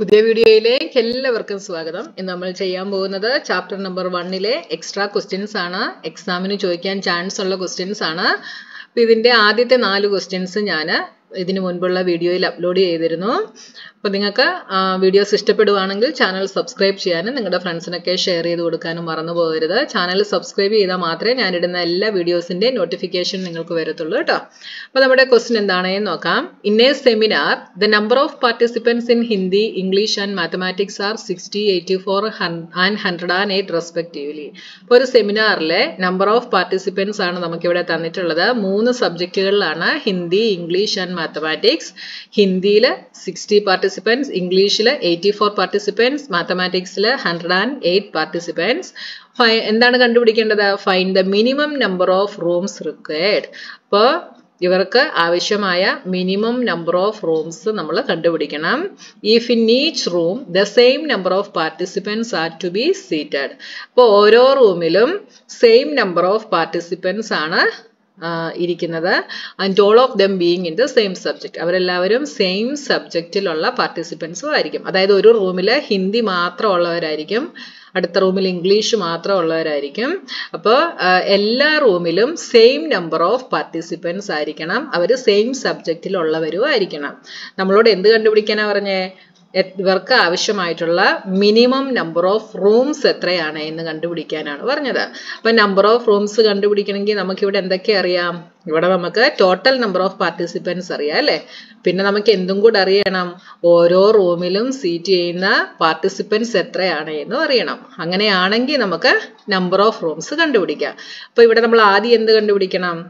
പുതിയ വീഡിയോയിലേക്ക് എല്ലാവർക്കും സ്വാഗതം ഇന്ന് നമ്മൾ ചെയ്യാൻ പോകുന്നത് ചാപ്റ്റർ നമ്പർ വണ്ണിലെ എക്സ്ട്രാ ക്വസ്റ്റ്യൻസ് ആണ് എക്സാമിന് ചോദിക്കാൻ ചാൻസ് ഉള്ള ക്വസ്റ്റ്യൻസ് ആണ് അപ്പൊ ഇതിന്റെ ആദ്യത്തെ നാല് ക്വസ്റ്റ്യൻസ് ഞാൻ ഇതിനു മുൻപുള്ള വീഡിയോയിൽ അപ്ലോഡ് ചെയ്തിരുന്നു അപ്പോൾ നിങ്ങൾക്ക് വീഡിയോസ് ഇഷ്ടപ്പെടുവാണെങ്കിൽ ചാനൽ സബ്സ്ക്രൈബ് ചെയ്യാനും നിങ്ങളുടെ ഫ്രണ്ട്സിനൊക്കെ ഷെയർ ചെയ്ത് കൊടുക്കാനും മറന്നു പോകരുത് ചാനൽ സബ്സ്ക്രൈബ് ചെയ്താൽ മാത്രമേ ഞാനിടുന്ന എല്ലാ വീഡിയോസിൻ്റെ നോട്ടിഫിക്കേഷൻ നിങ്ങൾക്ക് വരത്തുള്ളൂ കേട്ടോ അപ്പോൾ നമ്മുടെ ക്വസ്റ്റ്യൻ എന്താണെന്ന് നോക്കാം in a seminar the number of participants in Hindi English and mathematics are sixty eighty four and hundred and eight respectively അപ്പോൾ ഒരു സെമിനാറിലെ നമ്പർ ഓഫ് പാർട്ടിസിപ്പൻസ് ആണ് നമുക്കിവിടെ തന്നിട്ടുള്ളത് മൂന്ന് സബ്ജക്റ്റുകളിലാണ് ഹിന്ദി ഇംഗ്ലീഷ് ആൻഡ് മാത്തമാറ്റിക്സ് ഹിന്ദിയിൽ സിക്സ്റ്റി പാർട്ടിസിപ്പൻസ് ഇംഗ്ലീഷിൽ എയ്റ്റി ഫോർ പാർട്ടിസിപ്പൻസ് മാത്തമാറ്റിക്സിൽ ഹൺഡ്രഡ് ആൻഡ് എയ്റ്റ് പാർട്ടിസിപ്പൻസ് എന്താണ് കണ്ടുപിടിക്കേണ്ടത് find the minimum number of rooms required അപ്പോൾ ഇവർക്ക് ആവശ്യമായ മിനിമം നമ്പർ ഓഫ് റൂംസ് നമ്മൾ കണ്ടുപിടിക്കണം if in each room the same number of participants are to be seated അപ്പോൾ ഓരോ റൂമിലും സെയിം നമ്പർ ഓഫ് പാർട്ടിസിപ്പൻസ് ആണ് ഇരിക്കുന്നത് and all of them being in the same subject അവരെല്ലാവരും സെയിം സബ്ജക്റ്റിലുള്ള പാർട്ടിസിപ്പൻസും ആയിരിക്കും അതായത് ഒരു റൂമിൽ ഹിന്ദി മാത്രം ഉള്ളവരായിരിക്കും അടുത്ത റൂമിൽ ഇംഗ്ലീഷ് മാത്രം ഉള്ളവരായിരിക്കും അപ്പോൾ എല്ലാ റൂമിലും സെയിം നമ്പർ ഓഫ് പാർട്ടിസിപ്പൻസ് ആയിരിക്കണം അവർ സെയിം സബ്ജക്റ്റിലുള്ളവരും ആയിരിക്കണം നമ്മളോട് എന്ത് കണ്ടുപിടിക്കാനാണ് പറഞ്ഞേ ഇവർക്ക് ആവശ്യമായിട്ടുള്ള മിനിമം നമ്പർ ഓഫ് റൂംസ് എത്രയാണ് എന്ന് കണ്ടുപിടിക്കാനാണ് പറഞ്ഞത് അപ്പം നമ്പർ ഓഫ് റൂംസ് കണ്ടുപിടിക്കണമെങ്കിൽ നമുക്കിവിടെ എന്തൊക്കെ അറിയാം ഇവിടെ നമുക്ക് ടോട്ടൽ നമ്പർ ഓഫ് പാർട്ടിസിപ്പൻസ് അറിയാം അല്ലേ പിന്നെ നമുക്ക് എന്തും കൂടെ അറിയണം ഓരോ റൂമിലും സീറ്റ് ചെയ്യുന്ന പാർട്ടിസിപ്പൻസ് എത്രയാണ് എന്ന് അറിയണം അങ്ങനെയാണെങ്കിൽ നമുക്ക് നമ്പർ ഓഫ് റൂംസ് കണ്ടുപിടിക്കാം അപ്പോൾ ഇവിടെ നമ്മൾ ആദ്യം എന്ത് കണ്ടുപിടിക്കണം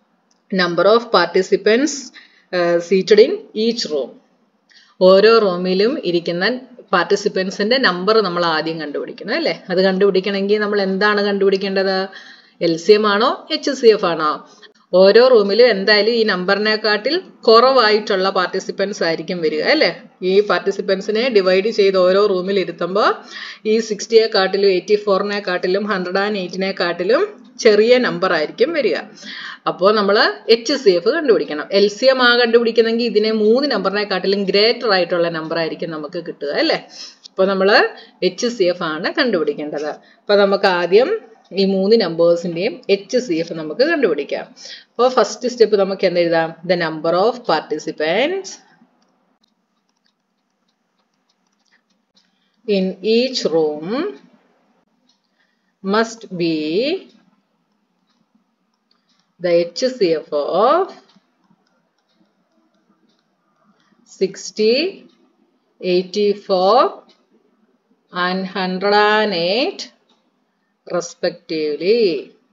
number of participants seated in each room ഓരോ റൂമിലും ഇരിക്കുന്ന പാർട്ടിസിപ്പൻസിന്റെ നമ്പർ നമ്മൾ ആദ്യം കണ്ടുപിടിക്കണം അല്ലേ അത് കണ്ടുപിടിക്കണമെങ്കിൽ നമ്മൾ എന്താണ് കണ്ടുപിടിക്കേണ്ടത് എൽ സി എം ആണോ എച്ച് സി എഫ് ആണോ ഓരോ റൂമിലും എന്തായാലും ഈ നമ്പറിനെക്കാട്ടിൽ കുറവായിട്ടുള്ള പാർട്ടിസിപ്പൻസ് ആയിരിക്കും വരിക അല്ലേ ഈ പാർട്ടിസിപ്പൻസിനെ ഡിവൈഡ് ചെയ്ത് ഓരോ റൂമിൽ ഇരുത്തുമ്പോൾ ഈ സിക്സ്റ്റിയെ കാട്ടിലും എയ്റ്റി ഫോറിനെ കാട്ടിലും ഹൺഡ്രഡ് ആൻഡ് എയ്റ്റിനെ കാട്ടിലും ചെറിയ നമ്പർ ആയിരിക്കും വരിക അപ്പോൾ നമ്മൾ എച്ച് സി എഫ് കണ്ടുപിടിക്കണം എൽ സി എം ആ കണ്ടുപിടിക്കുന്നെങ്കിൽ ഇതിനെ മൂന്ന് നമ്പറിനെ കാട്ടിലും ഗ്രേറ്റർ ആയിട്ടുള്ള നമ്പർ ആയിരിക്കും നമുക്ക് കിട്ടുക അല്ലേ അപ്പോൾ നമ്മൾ എച്ച് സി എഫ് ആണ് കണ്ടുപിടിക്കേണ്ടത് അപ്പോൾ നമുക്ക് ആദ്യം ഈ മൂന്ന് നമ്പേഴ്സിന്റെയും എച്ച് സി എഫ് നമുക്ക് കണ്ടുപിടിക്കാം അപ്പോൾ ഫസ്റ്റ് സ്റ്റെപ്പ് നമുക്ക് എന്തെഴുതാം the number of participants in each room must be the HCF of 60, 84 and 108 respectively.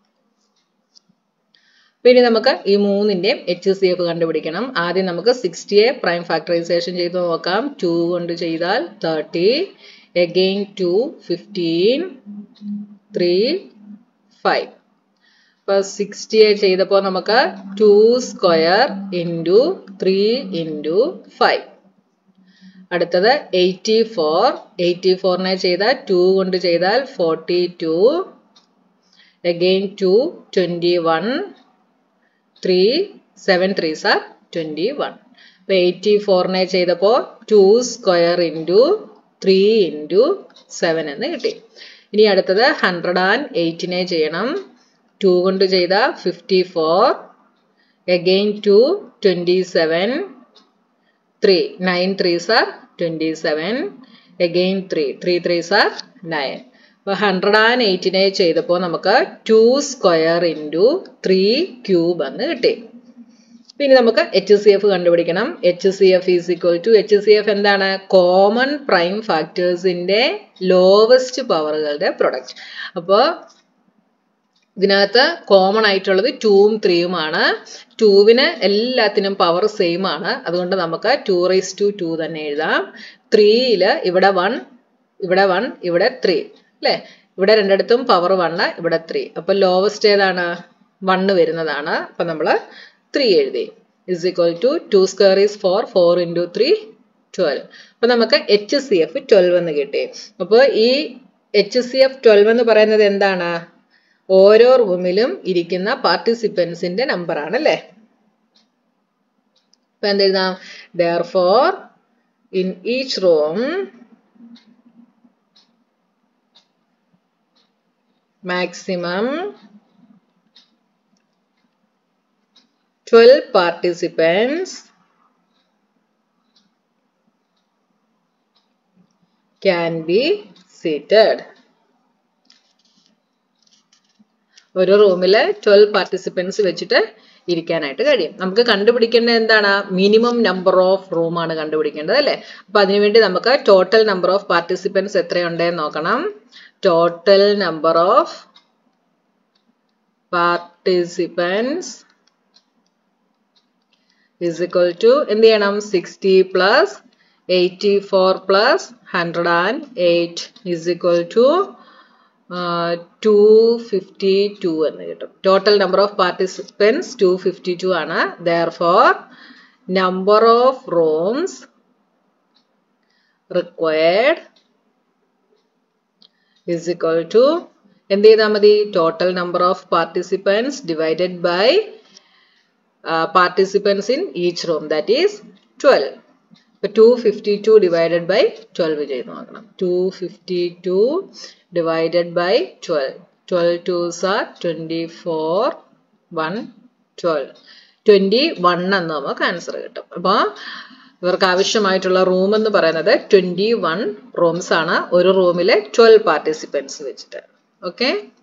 പിന്നെ നമുക്ക് ഈ മൂന്നിൻ്റെയും എച്ച് സി എഫ് കണ്ടുപിടിക്കണം ആദ്യം നമുക്ക് സിക്സ്റ്റിയെ പ്രൈം ഫാക്ടറൈസേഷൻ ചെയ്ത് നോക്കാം ടു കൊണ്ട് ചെയ്താൽ thirty again two fifteen three five അപ്പോൾ സിക്സ്റ്റിയെ ചെയ്തപ്പോൾ നമുക്ക് two square into three into five അടുത്തത് എയ്റ്റി ഫോർ എയ്റ്റി ഫോറിനെ ചെയ്താൽ ടു കൊണ്ട് ചെയ്താൽ forty two again two twenty one three seven three sir twenty one അപ്പോൾ എയ്റ്റി ഫോറിനെ ചെയ്തപ്പോൾ two square into three into seven എന്ന് കിട്ടി ഇനി അടുത്തത് ഹൺഡ്രഡ് ആൻഡ് എയ്റ്റിനെ ചെയ്യണം ടു കൊണ്ട് ചെയ്ത fifty four again two twenty seven three nine three sir twenty seven again three three three sir nine അപ്പോൾ ഹൺഡ്രഡ് ആൻഡ് എയ്റ്റിനെ ചെയ്തപ്പോൾ നമുക്ക് two square into three cube എന്ന് കിട്ടി പിന്നെ നമുക്ക് എച്ച് സി എഫ് കണ്ടുപിടിക്കണം H C F is equal to H C F എന്താണ് കോമൺ പ്രൈം ഫാക്ടേഴ്സിന്റെ ലോവസ്റ്റ് പവറുകളുടെ പ്രൊഡക്റ്റ് അപ്പോൾ ഇതിനകത്ത് കോമൺ ആയിട്ടുള്ളത് ടൂവും ത്രീയുമാണ് ടൂവിന് എല്ലാത്തിനും പവർ സെയിം ആണ് അതുകൊണ്ട് നമുക്ക് ടു റൈസ് ടു ടു തന്നെ എഴുതാം ത്രീയില് ഇവിടെ വൺ ഇവിടെ വൺ ഇവിടെ ത്രീ അല്ലേ ഇവിടെ രണ്ടിടത്തും പവർ വണ്ണ് ഇവിടെ ത്രീ അപ്പൊ ലോവസ്റ്റ് ഏതാണ് വണ്ണ് വരുന്നതാണ് അപ്പൊ നമ്മൾ ത്രീ എഴുതി is equal to two square is four four into three twelve അപ്പൊ നമുക്ക് എച്ച് സി എഫ് ട്വൽവ് എന്ന് കിട്ടി അപ്പോൾ ഈ എച്ച് സി എഫ് ട്വൽവ് എന്ന് പറയുന്നത് എന്താണ് ഓരോ റൂമിലും ഇരിക്കുന്ന പാർട്ടിസിപ്പൻസിന്റെ നമ്പർ ആണ് അല്ലേ ഇപ്പൊ എന്തെഴുതാം therefore in each room maximum 12 participants can be seated. ഒരു റൂമിൽ ട്വൽവ് പാർട്ടിസിപ്പൻസ് വെച്ചിട്ട് ഇരിക്കാനായിട്ട് കഴിയും നമുക്ക് കണ്ടുപിടിക്കേണ്ടത് എന്താണ് മിനിമം നമ്പർ ഓഫ് റൂമാണ് കണ്ടുപിടിക്കേണ്ടത് അല്ലേ അപ്പൊ അതിനുവേണ്ടി നമുക്ക് ടോട്ടൽ നമ്പർ ഓഫ് പാർട്ടിസിപ്പൻസ് എത്രയുണ്ടെന്ന് നോക്കണം total number of participants is equal to എന്ത് ചെയ്യണം sixty plus eighty four plus hundred and eight is equal to two fifty two എന്ന് കിട്ടും total number of participants two fifty two ആണ് therefore number of rooms required is equal to എന്ത് ചെയ്താൽ മതി total number of participants divided by uh, participants in each room that is 12 ഇപ്പൊ to fifty two divided by twelve ചെയ്ത് നോക്കണം two fifty two divided by twelve twelve two sir twenty four one twelve twenty one എന്ന് നമുക്ക് answer കിട്ടും അപ്പോൾ ഇവർക്ക് ആവശ്യമായിട്ടുള്ള room എന്ന് പറയുന്നത് ട്വൻറ്റി വൺ റൂംസ് ആണ് ഒരു റൂമിലെ ട്വൽവ് പാർട്ടിസിപ്പൻസ് വെച്ചിട്ട് ഓക്കെ